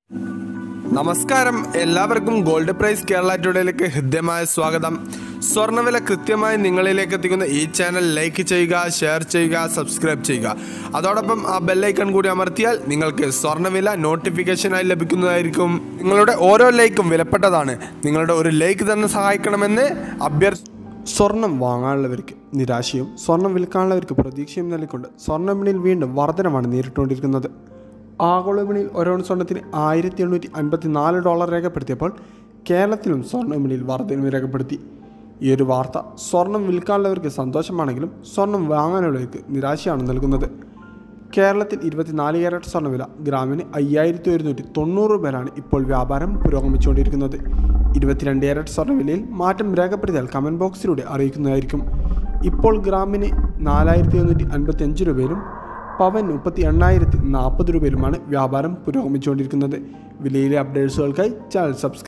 നമസ്കാരം എല്ലാവർക്കും gold price Kerala ടുഡേയിലേക്ക് ഹൃദ്യമായ സ്വാഗതം സ്വർണ്ണവില കൃത്യമായി നിങ്ങളിലേക്ക് എത്തിക്കുന്ന ഈ ചാനൽ ലൈക്ക് ചെയ്യുക ഷെയർ ചെയ്യുക സബ്സ്ക്രൈബ് ചെയ്യുക അതോടൊപ്പം ആ ബെല്ലൈക്കൺ കൂടി അമർത്തിയാൽ നിങ്ങൾക്ക് സ്വർണ്ണവില നോട്ടിഫിക്കേഷനായി ലഭിക്കുന്നതായിരിക്കും നിങ്ങളുടെ ഓരോ ലൈക്കും വിലപ്പെട്ടതാണ് നിങ്ങളുടെ ഒരു ലൈക്ക് തന്നെ സഹായിക്കണമെന്ന് അഭ്യർത്ഥി സ്വർണം വാങ്ങാനുള്ളവർക്ക് നിരാശയും സ്വർണം വിൽക്കാനുള്ളവർക്ക് പ്രതീക്ഷയും നൽകിക്കൊണ്ട് സ്വർണ്ണവിപണിയിൽ വീണ്ടും വർധനമാണ് നേരിട്ടുകൊണ്ടിരിക്കുന്നത് ആഗോള വിപണിയിൽ ഒരോൺ സ്വർണ്ണത്തിന് ആയിരത്തി എണ്ണൂറ്റി അൻപത്തി നാല് ഡോളർ രേഖപ്പെടുത്തിയപ്പോൾ കേരളത്തിലും സ്വർണ്ണ വിപണിയിൽ വർധനവ് രേഖപ്പെടുത്തി ഈ ഒരു വാർത്ത സ്വർണം വിൽക്കാനുള്ളവർക്ക് സന്തോഷമാണെങ്കിലും സ്വർണം വാങ്ങാനുള്ളവർക്ക് നിരാശയാണ് നൽകുന്നത് കേരളത്തിൽ ഇരുപത്തിനാല് ക്യാരറ്റ് സ്വർണ്ണവില ഗ്രാമിന് അയ്യായിരത്തി ഒരുന്നൂറ്റി തൊണ്ണൂറ് രൂപയിലാണ് ഇപ്പോൾ വ്യാപാരം പുരോഗമിച്ചുകൊണ്ടിരിക്കുന്നത് ഇരുപത്തിരണ്ട് ക്യാരറ്റ് സ്വർണ്ണവിലയിൽ മാറ്റം രേഖപ്പെടുത്തിയാൽ കമൻറ്റ് ബോക്സിലൂടെ അറിയിക്കുന്നതായിരിക്കും ഇപ്പോൾ ഗ്രാമിന് നാലായിരത്തി എഴുന്നൂറ്റി അൻപത്തി അഞ്ച് രൂപയിലും പവൻ മുപ്പത്തി എണ്ണായിരത്തി നാൽപ്പത് രൂപയിലുമാണ് വ്യാപാരം പുരോഗമിച്ചുകൊണ്ടിരിക്കുന്നത് വിലയിലെ അപ്ഡേറ്റ്സുകൾക്കായി ചാനൽ സബ്സ്ക്രൈബ്